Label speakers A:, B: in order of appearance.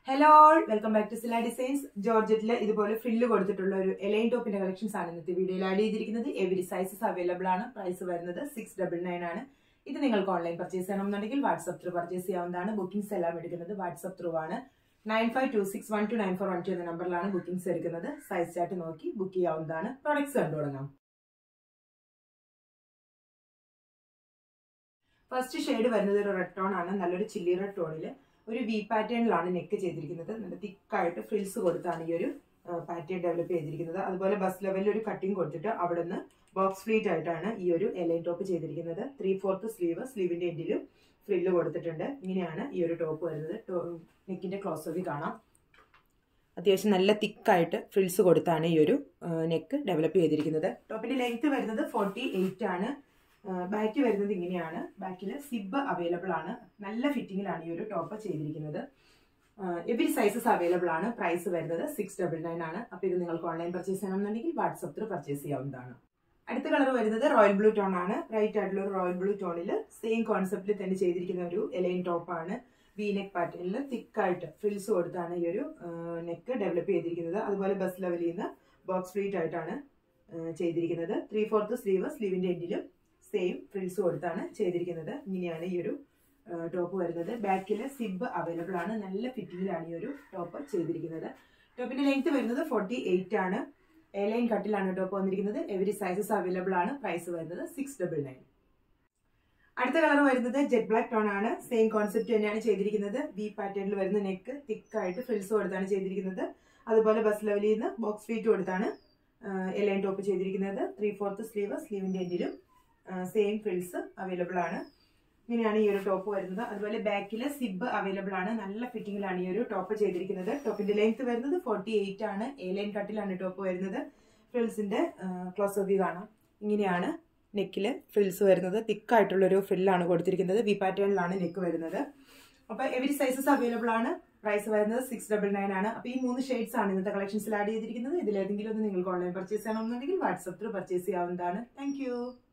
A: hello welcome back to Sila designs ജോർജറ്റിൽ ഇതുപോലെ frill കൊടുത്തിട്ടുള്ള ഒരു എലൈൻ ടോപ്പിന്റെ കളക്ഷൻസ് ആണ് ഇന്നത്തെ വീഡിയോയിൽ ആഡ് ചെയ്തിരിക്കുന്നത് എവരി സൈസസ് അവൈലബിൾ ആണ് പ്രൈസ് വരുന്നത് സിക്സ് ഡബിൾ നയൻ ആണ് ഇത് നിങ്ങൾക്ക് ഓൺലൈൻ പർച്ചേസ് ചെയ്യണമെന്നുണ്ടെങ്കിൽ വാട്സ്ആപ്പ് ത്രൂ പർച്ചേസ് ചെയ്യാവുന്നതാണ് ബുക്കിംഗ്സ് എല്ലാം എടുക്കുന്നത് വാട്സ്ആപ്പ് ത്രൂ ആണ് nine five two six one two nine four one two എന്ന നമ്പറിലാണ് ബുക്കിംഗ്സ് എടുക്കുന്നത് സൈസ് ചാർട്ട് നോക്കി ബുക്ക് ചെയ്യാവുന്നതാണ് പ്രൊഡക്ട്സ് കണ്ടു തുടങ്ങാം ഫസ്റ്റ് ഷെയ്ഡ് വരുന്നത് ഒരു റെഡ് ടോൺ ആണ് നല്ലൊരു ചില്ലി റെഡ് ടോണിൽ ഒരു വി പാറ്റേണിലാണ് നെക്ക് ചെയ്തിരിക്കുന്നത് നല്ല തിക്കായിട്ട് ഫ്രിൽസ് കൊടുത്താണ് ഈ ഒരു പാറ്റേൺ ഡെവലപ്പ് ചെയ്തിരിക്കുന്നത് അതുപോലെ ബസ് ലെവലിൽ ഒരു കട്ടിങ് കൊടുത്തിട്ട് അവിടെ നിന്ന് ബോക്സ് ഫ്ലീറ്റ് ആയിട്ടാണ് ഈ ഒരു എലൈൻ ടോപ്പ് ചെയ്തിരിക്കുന്നത് ത്രീ ഫോർത്ത് സ്ലീവ് സ്ലീവിന്റെ എൻഡിലും ഫ്രില്ല് കൊടുത്തിട്ടുണ്ട് ഇങ്ങനെയാണ് ഈ ഒരു ടോപ്പ് വരുന്നത് നെക്കിന്റെ ക്ലോസ് ഓവി കാണാം അത്യാവശ്യം നല്ല തിക്കായിട്ട് ഫ്രിൽസ് കൊടുത്താണ് ഈ ഒരു നെക്ക് ഡെവലപ്പ് ചെയ്തിരിക്കുന്നത് ടോപ്പിന്റെ ലെങ്ത് വരുന്നത് ഫോർട്ടി എയ്റ്റ് ആണ് ബാക്ക് വരുന്നത് ഇങ്ങനെയാണ് ബാക്കിൽ സിബ് അവൈലബിൾ ആണ് നല്ല ഫിറ്റിങ്ങിലാണ് ഈ ഒരു ടോപ്പ് ചെയ്തിരിക്കുന്നത് എവരി സൈസസ് അവൈലബിൾ ആണ് പ്രൈസ് വരുന്നത് സിക്സ് ഡബിൾ നയൻ ആണ് അപ്പോൾ ഇത് നിങ്ങൾക്ക് ഓൺലൈൻ പർച്ചേസ് ചെയ്യണമെന്നുണ്ടെങ്കിൽ വാട്സപ്പ് ത്രൂ പർച്ചേസ് ചെയ്യാവുന്നതാണ് അടുത്ത കളർ വരുന്നത് റോയൽ ബ്ലൂ ടോൺ ആണ് ബ്രൈറ്റ് ആയിട്ടുള്ള ഒരു റോയൽ ബ്ലൂ ടോണിൽ സെയിം കോൺസെപ്റ്റിൽ തന്നെ ചെയ്തിരിക്കുന്ന ഒരു എലൈൻ ടോപ്പാണ് വി നെക്ക് പാറ്റേണിൽ തിക്കായിട്ട് ഫ്രിൽസ് കൊടുത്താണ് ഈ ഒരു നെക്ക് ഡെവലപ്പ് ചെയ്തിരിക്കുന്നത് അതുപോലെ ബസ് ലെവലിൽ നിന്ന് ബോക്സ് ഫ്ലീറ്റ് ആയിട്ടാണ് ചെയ്തിരിക്കുന്നത് ത്രീ ഫോർത്ത് സ്ലീവ് സ്ലീവിന്റെ എൻഡിലും സെയിം ഫ്രിൽസ് കൊടുത്താണ് ചെയ്തിരിക്കുന്നത് ഇങ്ങനെയാണ് ഈ ഒരു ടോപ്പ് വരുന്നത് ബാക്കിൽ സിബ് അവൈലബിൾ ആണ് നല്ല ഫിറ്റിങ്ങിലാണ് ഈ ഒരു ടോപ്പ് ചെയ്തിരിക്കുന്നത് ടോപ്പിന്റെ ലെങ്ത് വരുന്നത് ഫോർട്ടി എയ്റ്റ് ആണ് എ ലൈൻ കട്ടിലാണ് ടോപ്പ് വന്നിരിക്കുന്നത് എവരി സൈസസ് അവൈലബിൾ ആണ് പ്രൈസ് വരുന്നത് സിക്സ് ഡബിൾ നയൻ അടുത്ത കളർ വരുന്നത് ജെറ്റ് ബ്ലാക്ക് ടോൺ ആണ് സെയിം കോൺസെപ്റ്റ് തന്നെയാണ് ചെയ്തിരിക്കുന്നത് വി പാറ്റേണിൽ വരുന്ന നെക്ക് തിക്കായിട്ട് ഫ്രിൽസ് കൊടുത്താണ് ചെയ്തിരിക്കുന്നത് അതുപോലെ ബസ് ലെവലിൽ നിന്ന് ബോക്സ് ഫീറ്റ് കൊടുത്താണ് എലൈൻ ടോപ്പ് ചെയ്തിരിക്കുന്നത് ത്രീ ഫോർത്ത് സ്ലീവ് സ്ലീവിന്റെ എൻഡിലും സെയിം ഫ്രിൽസ് അവൈലബിൾ ആണ് ഇങ്ങനെയാണ് ഈ ഒരു ടോപ്പ് വരുന്നത് അതുപോലെ ബാക്കിൽ സിബ് അവൈലബിൾ ആണ് നല്ല ഫിറ്റിംഗിലാണ് ഈ ഒരു ടോപ്പ് ചെയ്തിരിക്കുന്നത് ടോപ്പിന്റെ ലെങ്ത് വരുന്നത് ഫോർട്ടി എയ്റ്റ് ആണ് എ ലൈൻ കട്ടിലാണ് ടോപ്പ് വരുന്നത് ഫ്രിൽസിന്റെ ക്ലോസ് ഓഫ് വ്യൂ കാണാം ഇങ്ങനെയാണ് നെക്കിൽ ഫ്രിൽസ് വരുന്നത് തിക്കായിട്ടുള്ളൊരു ഫ്രില്ലാണ് കൊടുത്തിരിക്കുന്നത് വി പാറ്റേണിലാണ് നെക്ക് വരുന്നത് അപ്പോൾ എവരി സൈസസ് അവൈലബിൾ ആണ് പ്രൈസ് വരുന്നത് സിക്സ് ഡബിൾ നയൻ ആണ് അപ്പോൾ ഈ മൂന്ന് ഷെയ്ഡ്സ് ആണ് ഇന്നത്തെ കളക്ഷൻസിൽ ആഡ് ചെയ്തിരിക്കുന്നത് ഇതിലേതെങ്കിലും ഒന്ന് നിങ്ങൾക്ക് ഓൺലൈൻ പർച്ചേസ് ചെയ്യണമെന്നുണ്ടെങ്കിൽ വാട്സപ്പ് ത്രൂ പർച്ചേസ് ചെയ്യാവുന്നതാണ് താങ്ക്